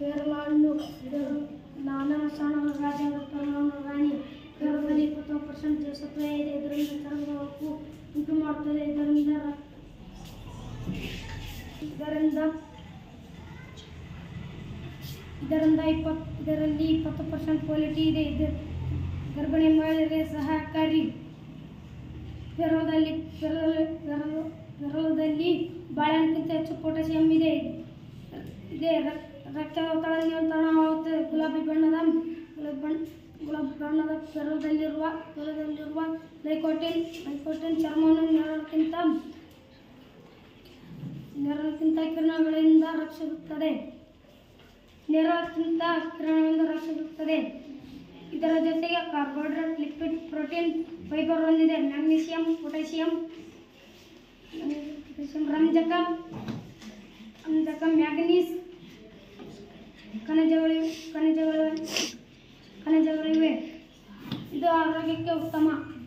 ಪೇರಲ ಹಣ್ಣು ಇದರ ನಾನಾ ಸ್ಥಾನಗಳ ರಾಜ್ಯಗಳ ಪರಮಾಣು ರಾಣಿ ಪೇರಲದಲ್ಲಿ ಇಪ್ಪತ್ತೊಂದು ಪರ್ಸೆಂಟ್ ಜೀವಸತ್ವ ಇದೆ ಇದರಿಂದ ಚರ್ಮದ ಹೊಕ್ಕು ಉಂಟು ಮಾಡುತ್ತದೆ ಇದರಿಂದ ರ- ಇದರಿಂದ ಇದರಿಂದ ಇಪ್ಪತ್ತು ಇದರಲ್ಲಿ ಇಪ್ಪತ್ತು ಪರ್ಸೆಂಟ್ ಕ್ವಾಲಿಟಿ ಇದೆ ಇದು ಗರ್ಭಿಣಿ ಮಹಿಳೆಯರಿಗೆ ಸಹಕಾರಿ ಬೆರಳದಲ್ಲಿ ಬೆರಳು ಬೆರಳು ಬೆರಳದಲ್ಲಿ ಬಾಳೆಹಣ್ಣಿಗಿಂತ ಹೆಚ್ಚು ಪೊಟ್ಯಾಸಿಯಂ ಇದೆ ಇದೆ ರಕ್- ರಕ್ತದೊತ್ತಡ ನಿಯಂತ್ರಣವಾಗುತ್ತದೆ ಗುಲಾಬಿ ಬಣ್ಣದ ಗುಲಾಬಿ ಬಣ್ಣ ಗುಲಾಬಿ ಬಣ್ಣದ ಬೆರಳದಲ್ಲಿರುವ ಬೆರಳದಲ್ಲಿರುವ ಲೈಕೋಟಿನ್ ಲೈಕೋಟಿನ್ ಚರ್ಮವನ್ನು ನೆರಳಕ್ಕಿಂತ ನೆರಳಕ್ಕಿಂತ ಕಿರಣಗಳಿಂದ ರಕ್ಷಿಸುತ್ತದೆ ನೆರಳಕ್ಕಿಂತ ಕಿರಣಗಳಿಂದ ರಕ್ಷಿಸುತ್ತದೆ ಇದರ ಜೊತೆಗೆ ಕಾರ್ಬೋಹೈಡ್ರೇಟ್ ಲಿಪಿಡ್ ಪ್ರೋಟೀನ್ ಫೈಬರ್ ಹೊಂದಿದೆ ಮ್ಯಾಗ್ನೀಸಿಯಂ ಪೊಟ್ಯಾಸಿಯಂ ಪೊಟ್ಯಾಸಿಯಂ ರಂಜಕ ರಂಜಕ ಮ್ಯಾಗ್ನೀಸ್ ಖನಿಜಗಳಿವೆ ಖನಿಜಗಳು ಖನಿಜಗಳಿವೆ ಇದು ಆರೋಗ್ಯಕ್ಕೆ ಉತ್ತಮ